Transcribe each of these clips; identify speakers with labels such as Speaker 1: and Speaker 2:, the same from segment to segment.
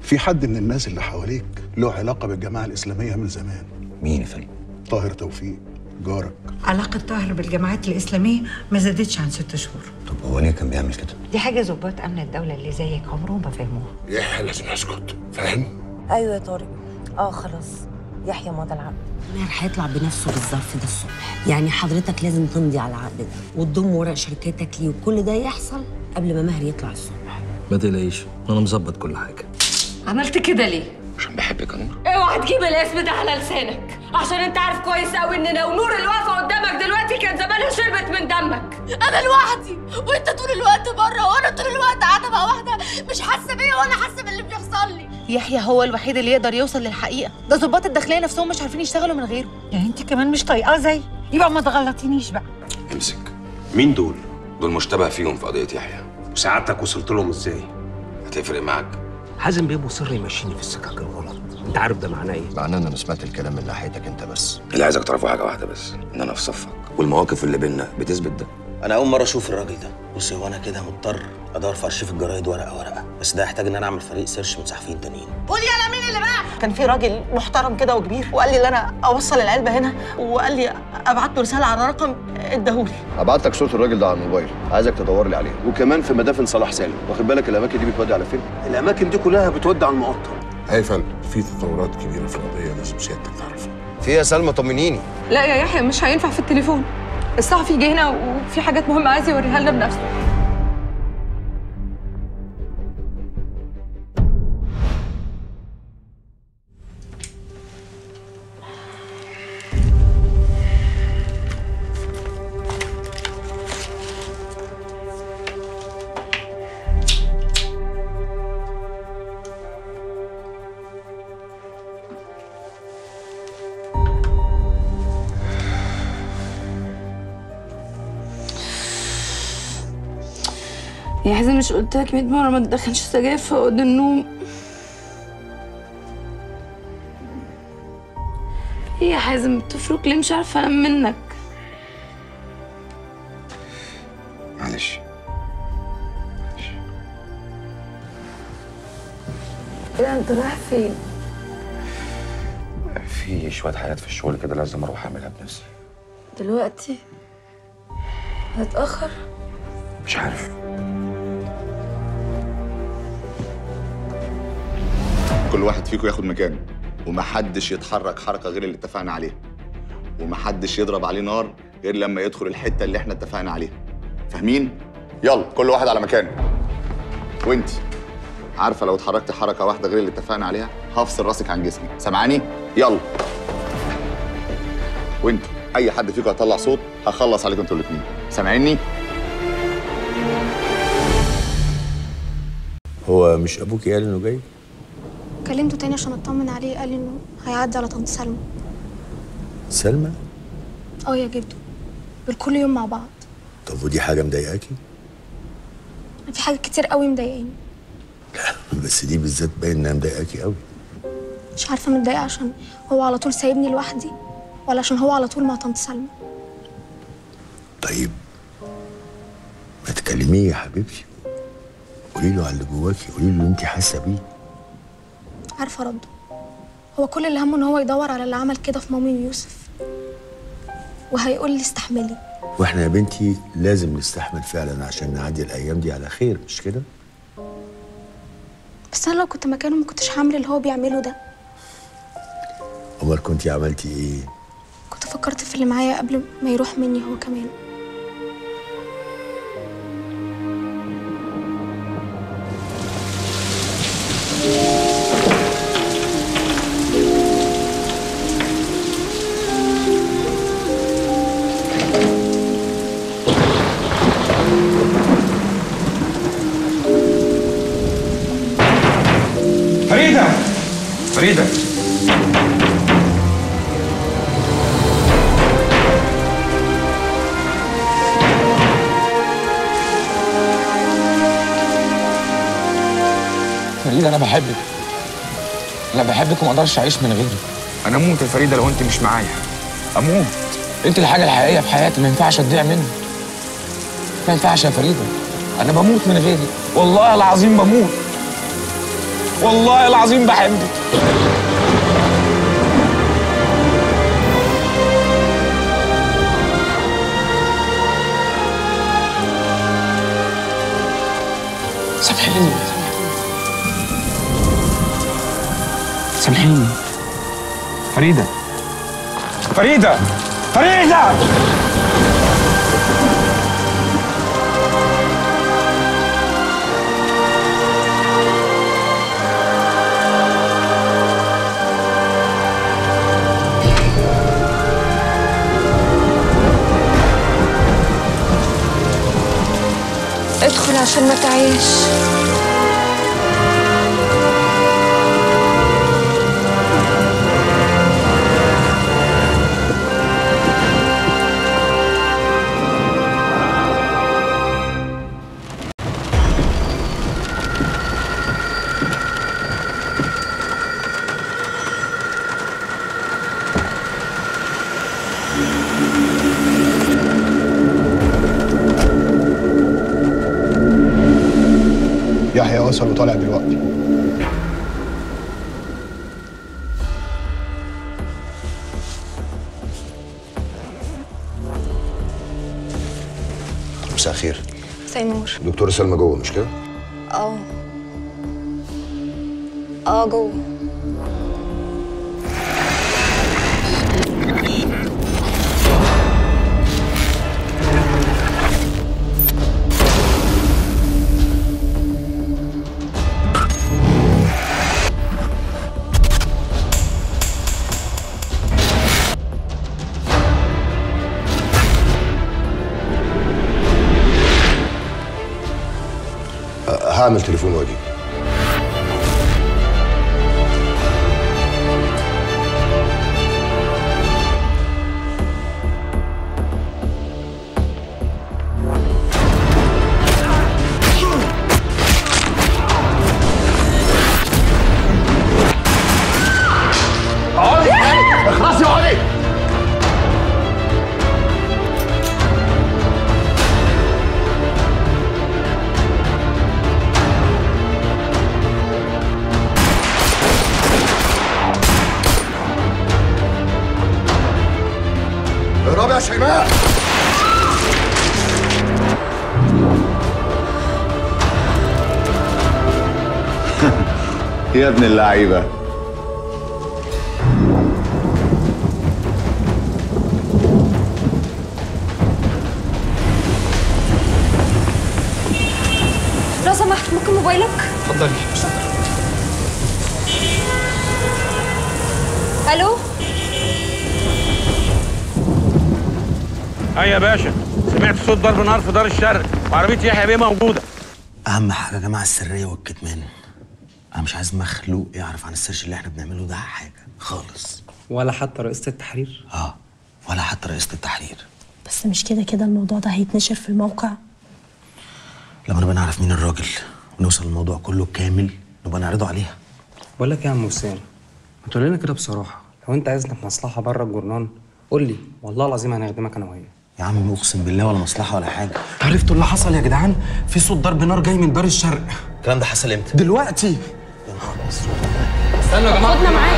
Speaker 1: في حد من الناس اللي حواليك له علاقه بالجماعه الاسلاميه من زمان
Speaker 2: مين يا فندم؟
Speaker 1: طاهر توفيق جارك
Speaker 3: علاقة طاهر بالجماعات الإسلامية ما زادتش عن ست شهور
Speaker 2: طب هو ليه كان بيعمل كده؟
Speaker 3: دي حاجة ظباط أمن الدولة اللي زيك عمرهم ما فهموها
Speaker 4: يحيى لازم يسكت فاهم؟
Speaker 5: ايوه يا طارق اه خلاص يحيى مضى العقد
Speaker 6: ماهر هيطلع بنفسه بالظرف ده الصبح يعني حضرتك لازم تمضي على العقد ده وتضم ورق شركتك ليه وكل ده يحصل قبل ما ماهر يطلع الصبح
Speaker 7: ما تقلقيش انا مظبط كل حاجه
Speaker 8: عملت كده ليه؟
Speaker 4: عشان بحبك يا نور
Speaker 8: اوعى تجيب الاسم ده على لسانك عشان انت عارف كويس قوي ان لو نور اللي واقفه قدامك دلوقتي كان زمانها شربت من دمك
Speaker 9: انا لوحدي وانت طول الوقت بره وانا طول الوقت قاعده مع واحده مش حاسه بيا ولا حاسه باللي بيحصل لي
Speaker 10: يحيى هو الوحيد اللي يقدر يوصل للحقيقه ده ظباط الداخليه نفسهم مش عارفين يشتغلوا من غيره
Speaker 3: يعني أنت كمان مش طايقاه زي يبقى ما تغلطينيش بقى
Speaker 4: امسك
Speaker 11: مين دول؟
Speaker 4: دول مشتبه فيهم في قضيه يحيى
Speaker 11: وسعادتك وصلت لهم ازاي؟
Speaker 4: هتفرق معاك
Speaker 7: حازم بيه مصر يمشيني في السكك الغلط انت عارف ده معناه ايه
Speaker 2: معناه ان انا سمعت الكلام من ناحيتك انت بس
Speaker 4: اللي عايزك تعرفه حاجه واحده بس ان انا في صفك والمواقف اللي بينا بتثبت ده
Speaker 12: انا اول مره اشوف الراجل ده بص هو انا كده مضطر ادور في ارشيف الجرايد ورقه ورقه بس ده يحتاج ان انا اعمل فريق سيرش من صحفيين تانيين
Speaker 9: قول يلا مين اللي بعت
Speaker 10: كان في راجل محترم كده وكبير وقال لي ان انا اوصل العلبه هنا وقال لي ابعت له رساله على رقم اداهولي
Speaker 2: هبعت لك صوره الراجل ده على الموبايل عايزك تدور لي عليه وكمان في مدافن صلاح سالم واخد بالك الاماكن دي بتودي على فين
Speaker 11: الاماكن دي كلها بتودي على المقطم
Speaker 4: اي فندم في تطورات كبيره في القضيه لازم سيادتك تعرفها
Speaker 2: في يا سلمى طمنيني
Speaker 8: لا يا يحيى مش هينفع في التليفون الصحفي جه هنا وفي حاجات مهمه عايز يوريها لنا بنفسه يا حازم مش قلت لك 100 مره ما تدخنش سجاير في اوضه النوم ايه يا حازم بتفرك ليه مش عارفه انام منك
Speaker 4: معلش
Speaker 8: ايه انت رايح فين
Speaker 4: في شويه حاجات في الشغل كده لازم اروح اعملها بنفسي
Speaker 8: دلوقتي هتاخر
Speaker 4: مش عارف
Speaker 13: كل واحد فيكم ياخد مكانه ومحدش يتحرك حركه غير اللي اتفقنا عليها ومحدش يضرب عليه نار غير لما يدخل الحته اللي احنا اتفقنا عليها فاهمين يلا كل واحد على مكانه وانت عارفه لو اتحركت حركه واحده غير اللي اتفقنا عليها هفصل راسك عن جسمي سامعاني يلا وانت اي حد فيكم هيطلع صوت هخلص عليكم انتوا الاثنين سامعيني
Speaker 2: هو مش ابوك قال انه جاي
Speaker 9: كلمته تاني عشان اطمن عليه قال لي انه هيعدي على طنط سلمى
Speaker 2: سلمى
Speaker 9: اه يا جدو دول كل يوم مع بعض
Speaker 2: طب ودي حاجه مضايقاكي
Speaker 9: في حاجات كتير قوي مضايقاني
Speaker 2: بس دي بالذات باين انها مضايقاكي قوي
Speaker 9: مش عارفه متضايقه عشان هو على طول سايبني لوحدي ولا عشان هو على طول مع طنط سلمى
Speaker 2: طيب ما تكلميه يا حبيبتي قولي له على اللي جواكي قولي له اللي انت حاسه بيه
Speaker 9: عارفه رده هو كل اللي همه ان هو يدور على اللي عمل كده في مامي ويوسف وهيقول لي استحملي
Speaker 2: واحنا يا بنتي لازم نستحمل فعلا عشان نعدي الايام دي على خير مش كده
Speaker 9: بس انا لو كنت مكانه ما كنتش هعمل اللي هو بيعمله ده
Speaker 2: امال كنتي عملتي ايه
Speaker 9: كنت فكرت في اللي معايا قبل ما يروح مني هو كمان
Speaker 14: فريدة فريدة
Speaker 15: فريدة أنا بحبك أنا بحبك وما أقدرش أعيش من غيرك
Speaker 14: أنا أموت يا فريدة لو أنت مش معايا أموت
Speaker 15: أنت الحاجة الحقيقية في حياتي ما ينفعش تضيع مني ما ينفعش يا فريدة أنا بموت من غيرك والله العظيم بموت والله العظيم بحبك سامحيني سامحيني فريدة فريدة فريدة
Speaker 9: ادخل عشان ما تعيش
Speaker 1: يحيى وصل وطالع دلوقتي
Speaker 4: مساء الخير
Speaker 9: مساء النور
Speaker 4: دكتور سلمى جوه مش كده؟
Speaker 9: اه اه جوه
Speaker 4: أه، هعمل تليفون واجي
Speaker 13: اخلصي اقعدي
Speaker 4: اهربي يا شيماء
Speaker 13: يا ابن اللعيبه
Speaker 9: لو سمحت ممكن موبايلك
Speaker 15: اتفضلي
Speaker 9: الو
Speaker 16: اي يا باشا سمعت صوت ضرب نار في دار الشرق وعربيه يحيى بيه موجوده
Speaker 12: اهم حاجه يا جماعه السريه والكتمان انا مش عايز مخلوق يعرف عن السيرش اللي احنا بنعمله ده حاجه خالص
Speaker 7: ولا حتى رئيسة التحرير
Speaker 12: اه ولا حتى رئيسه التحرير
Speaker 17: بس مش كده كده الموضوع ده هيتنشر في الموقع
Speaker 12: لما نبقى نعرف مين الراجل ونوصل الموضوع كله كامل نبقى نعرضه عليها
Speaker 7: بقول لك إيه يا عم حسين ما تقول لنا كده بصراحه لو انت عايزنا في مصلحه بره الجرنان قول لي والله العظيم هنخدمك انا وهي
Speaker 12: يا عم اقسم بالله ولا مصلحه ولا حاجه
Speaker 7: عرفتوا اللي حصل يا جدعان في صوت ضرب نار جاي من دار الشرق
Speaker 12: الكلام ده حصل امتى
Speaker 7: دلوقتي
Speaker 8: استنوا يا جماعه خدنا معاك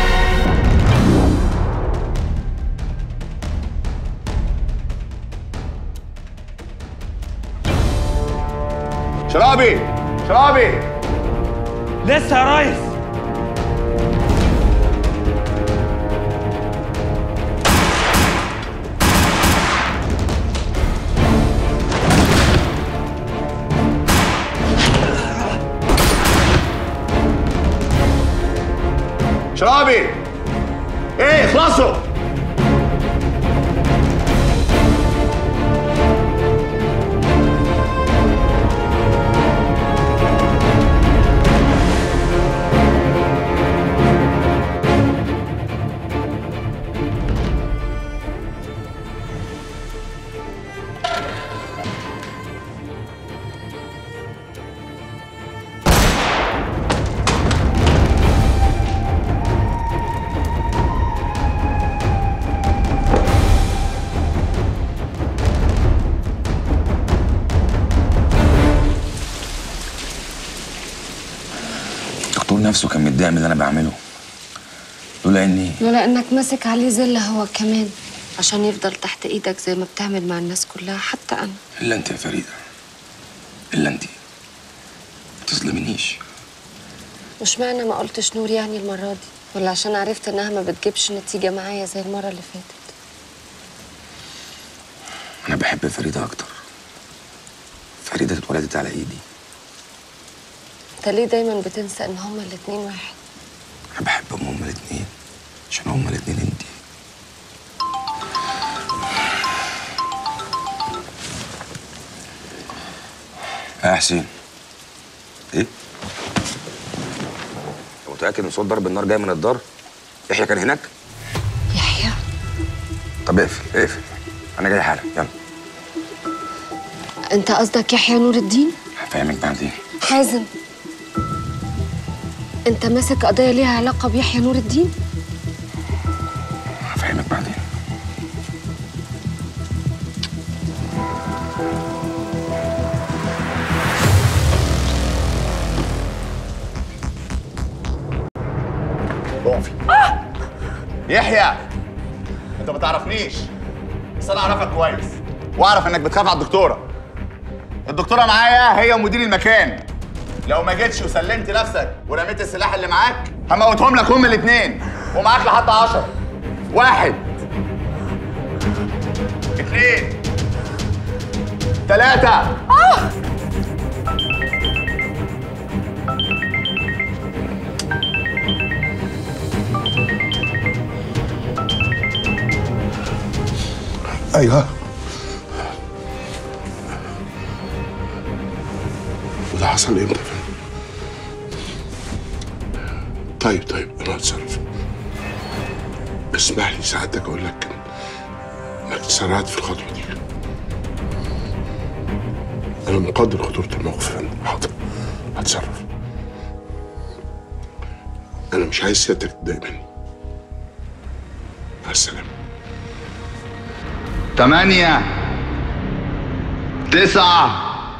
Speaker 13: شرابي شرابي
Speaker 16: لسه يا ريس
Speaker 13: شرابي ايه اخلصوا
Speaker 4: الدكتور نفسه كان متضايق من اللي انا بعمله لولا اني
Speaker 8: لولا انك ماسك عليه زله هو كمان عشان يفضل تحت ايدك زي ما بتعمل مع الناس كلها حتى انا
Speaker 4: الا انت يا فريده الا انت ما تظلمنيش
Speaker 8: مش معنى ما قلتش نور يعني المره دي ولا عشان عرفت انها ما بتجيبش نتيجه معايا زي المره اللي فاتت
Speaker 4: انا بحب فريده اكتر فريده اتولدت على ايدي
Speaker 8: انت ليه دايما بتنسى ان هما الاتنين واحد
Speaker 4: انا بحبهم هما الاتنين عشان هما الاتنين انتي يا حسين ايه؟ أنت متأكد ان صوت ضرب النار جاي من الدار؟ يحيى كان هناك؟
Speaker 8: يحيى
Speaker 4: طب اقفل اقفل انا جاي حالا يلا
Speaker 8: انت قصدك يحيى نور الدين
Speaker 4: هفهمك بعدين
Speaker 8: حازم انت ماسك قضيه ليها علاقه بيحيى نور الدين
Speaker 4: هفهمك بعدين
Speaker 13: اقفي يحيى انت ما تعرفنيش بس انا اعرفك كويس واعرف انك بتخاف على الدكتوره الدكتوره معايا هي مدير المكان لو ما جيتش وسلمت نفسك ورميت السلاح اللي معاك هموتهم لك هم الاثنين ومعاك لحد عشرة واحد اثنين ثلاثة
Speaker 1: ايوه وده حصل امتى يا فندم؟ طيب طيب انا هتصرف اسمح لي ساعتك اقول لك انك تسرعت في الخطوه دي انا مقدر خطوره الموقف يا فندم حاضر هتصرف انا مش عايز سيادتك تتضايق مني مع السلامه
Speaker 13: ثمانية تسعة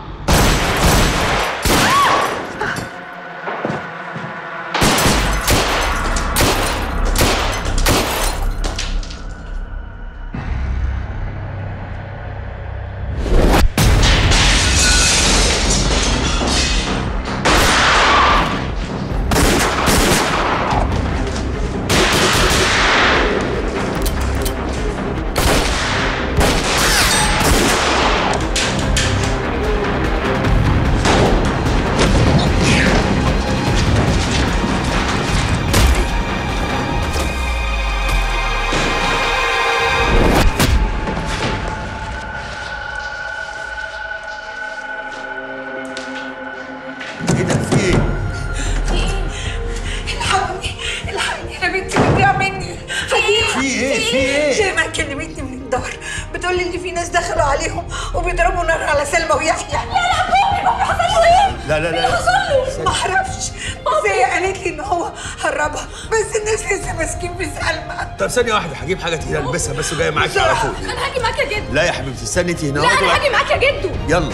Speaker 2: ايه ده في ايه؟
Speaker 3: الحقني الحقني انا بنتي بتضيع مني فديها
Speaker 2: في إيه؟ في إيه؟
Speaker 3: شيماء كلمتني من الدار بتقول لي ان في ناس دخلوا عليهم وبيضربوا نار على سلمى ويحيى لا لا بابي بابي حصل له ايه؟
Speaker 2: لا لا لا.
Speaker 3: اللي حصل له؟ ما اعرفش بس هي قالت لي ان هو هربها بس الناس لسه ماسكين في سلمى
Speaker 2: طب ثانية واحدة هجيب حاجة تقيلة البسها بس وجاية معاكي على طول
Speaker 8: انا هاجي معاك يا جدو
Speaker 2: لا يا حبيبتي استني انت هنا
Speaker 8: لا
Speaker 2: اهو.
Speaker 8: انا هاجي معاك يا جدو
Speaker 2: يلا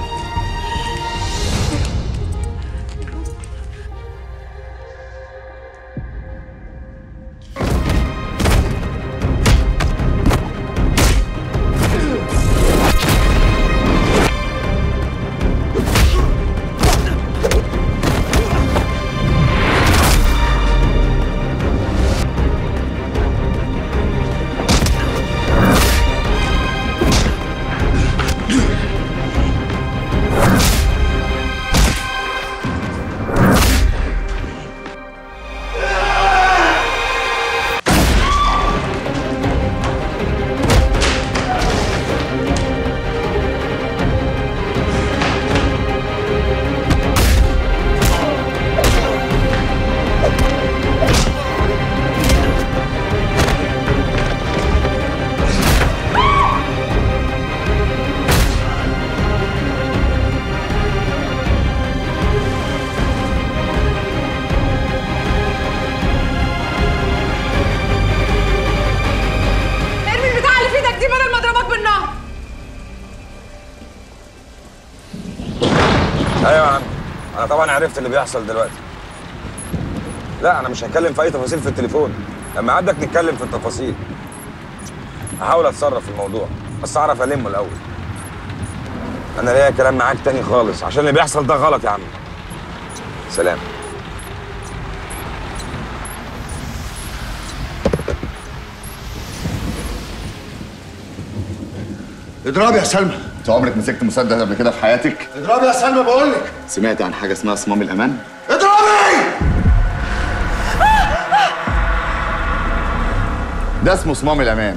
Speaker 8: ارمي البتاع اللي في ايدك دي بدل ما اضربك بالنار
Speaker 4: ايوه يا عم انا طبعا عرفت اللي بيحصل دلوقتي
Speaker 14: لا انا مش هتكلم في اي تفاصيل في التليفون لما عندك نتكلم في التفاصيل هحاول اتصرف في الموضوع بس اعرف المه الاول انا ليا كلام معاك تاني خالص عشان اللي بيحصل ده غلط يا عم سلام
Speaker 13: اضرب يا سلمى انت عمرك مسكت مسدس قبل كده في حياتك؟
Speaker 11: اضرب يا سلمى بقول لك
Speaker 13: سمعت عن حاجه اسمها صمام الامان؟
Speaker 11: اضربي
Speaker 13: ده اسمه صمام الامان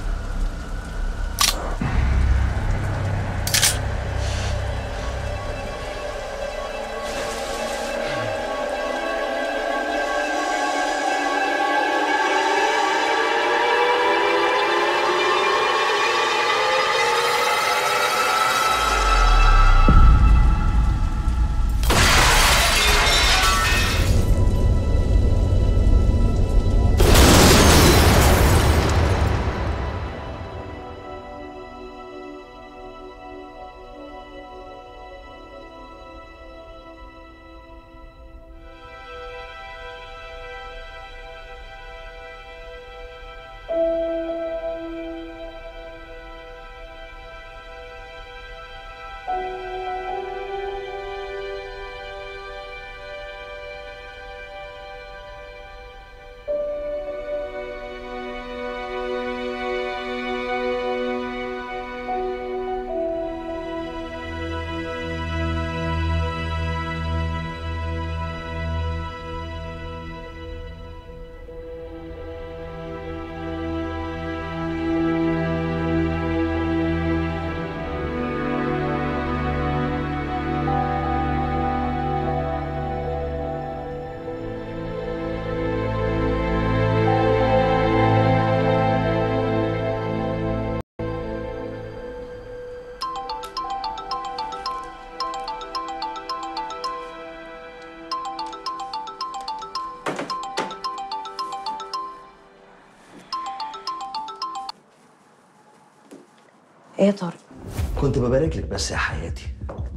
Speaker 5: ايه يا طارق
Speaker 12: كنت ببارك لك بس يا حياتي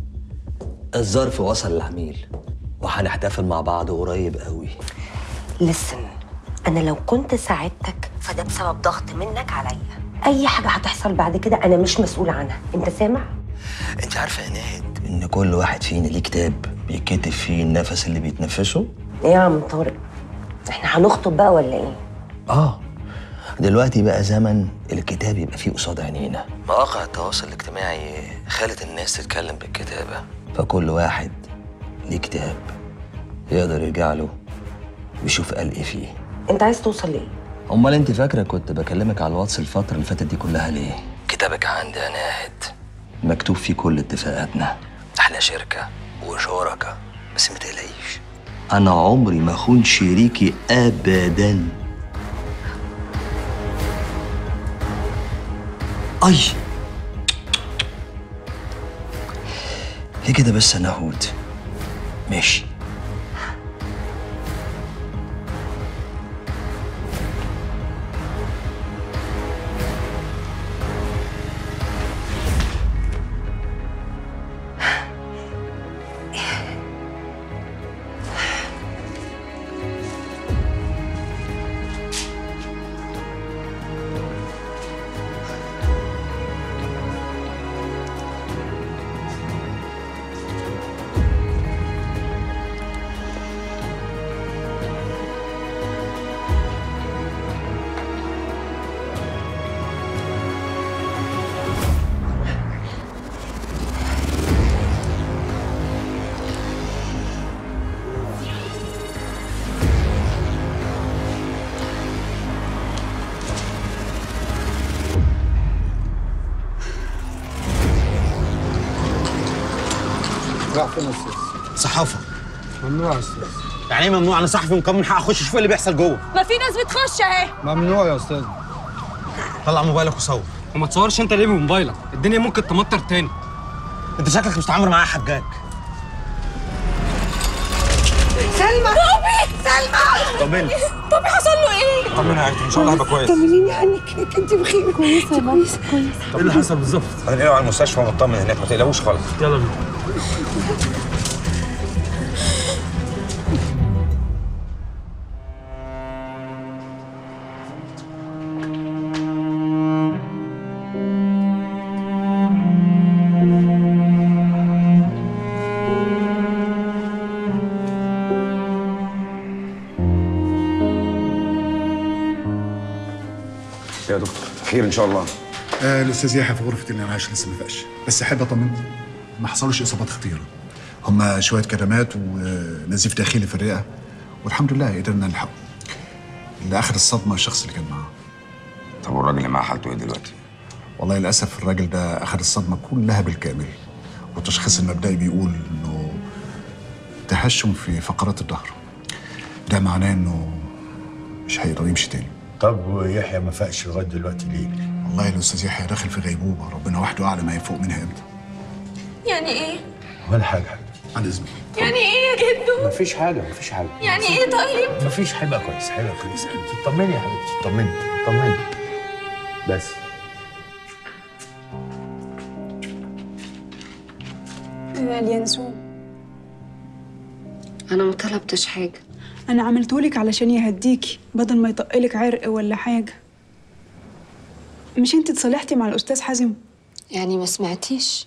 Speaker 12: الظرف وصل للعميل وهنحتفل مع بعض قريب قوي
Speaker 6: لسن انا لو كنت ساعدتك فده بسبب ضغط منك عليا اي حاجه هتحصل بعد كده انا مش مسؤول عنها انت سامع
Speaker 12: انت عارفه يا ناهد ان كل واحد فينا ليه كتاب بيتكتب فيه النفس اللي بيتنفسه
Speaker 6: ايه يا عم طارق احنا هنخطب بقى ولا ايه
Speaker 12: اه دلوقتي بقى زمن الكتاب يبقى فيه قصاد عينينا مواقع التواصل الاجتماعي خلت الناس تتكلم بالكتابة فكل واحد ليه كتاب يقدر يرجع له ويشوف قال ايه فيه
Speaker 6: انت عايز توصل ليه
Speaker 12: امال انت فاكره كنت بكلمك على الواتس الفتره اللي فاتت دي كلها ليه كتابك عندي يا ناهد مكتوب فيه كل اتفاقاتنا احنا شركه وشركه بس ما تقلقيش انا عمري ما اخون شريكي ابدا اي ليه كده بس يا نهود ماشي
Speaker 18: راح فين يا استاذ؟
Speaker 19: صحافه
Speaker 18: ممنوع يا استاذ
Speaker 19: يعني ايه ممنوع انا صحفي ومكمل من حق اخش اشوف إيه اللي بيحصل جوه
Speaker 8: ما في ناس بتخش اهي
Speaker 18: ممنوع يا استاذ
Speaker 19: طلع موبايلك وصور
Speaker 7: وما تصورش انت ليه بموبايلك الدنيا ممكن تمطر تاني
Speaker 19: انت شكلك مش متعامل معايا حجاج
Speaker 3: سلمى بوبي سلمى
Speaker 19: طمني
Speaker 8: بوبي حصل له ايه؟
Speaker 14: طمني يا ان شاء الله هيبقى كويس
Speaker 3: طمنيني عنك انت بخير كويسه يا ماما كويسه
Speaker 14: ايه اللي حصل بالظبط؟ هننقله على المستشفى ونطمن هناك ما تقلقوش خالص يلا بينا يا دكتور خير ان شاء الله
Speaker 11: آه الاستاذ يحيى في غرفه الانعاش لسه ما فاقش بس احب اطمنكم ما حصلوش اصابات خطيره هما شويه كدمات ونزيف داخلي في الرئه والحمد لله قدرنا نلحقه اللي اخذ الصدمه الشخص اللي كان معاه
Speaker 14: طب والراجل اللي معاه حالته ايه دلوقتي
Speaker 11: والله للاسف الراجل ده اخذ الصدمه كلها بالكامل والتشخيص المبدئي بيقول انه تهشم في فقرات الظهر ده معناه انه مش هيقدر يمشي تاني
Speaker 2: طب ويحيى ما فاقش لغايه دلوقتي ليه؟
Speaker 11: والله الاستاذ يحيى داخل في غيبوبه ربنا وحده اعلم هيفوق منها امتى
Speaker 8: يعني ايه؟
Speaker 2: ولا حاجه
Speaker 11: عن اذنك
Speaker 8: يعني ايه يا جدو؟
Speaker 2: مفيش حاجه مفيش حاجه
Speaker 8: يعني ايه طيب؟
Speaker 2: مفيش هيبقى كويس هيبقى كويس انت اطمني يا حبيبتي اطمني اطمني بس
Speaker 20: اليانسون
Speaker 8: انا ما طلبتش حاجه
Speaker 20: انا عملتهولك علشان يهديكي بدل ما يطقلك عرق ولا حاجه مش انت اتصالحتي مع الاستاذ حازم
Speaker 8: يعني ما سمعتيش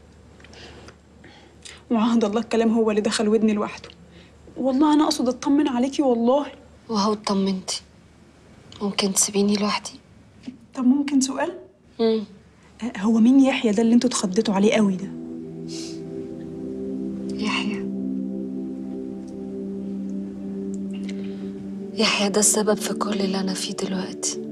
Speaker 20: وعهد الله الكلام هو اللي دخل ودني لوحده والله انا اقصد اطمن عليكي والله
Speaker 8: وهو اطمنتي ممكن تسيبيني لوحدي
Speaker 20: طب ممكن سؤال
Speaker 8: مم.
Speaker 20: آه، هو مين يحيى ده اللي انتوا اتخضيتوا عليه قوي ده
Speaker 8: يحيى يحيى ده السبب في كل اللي انا فيه دلوقتي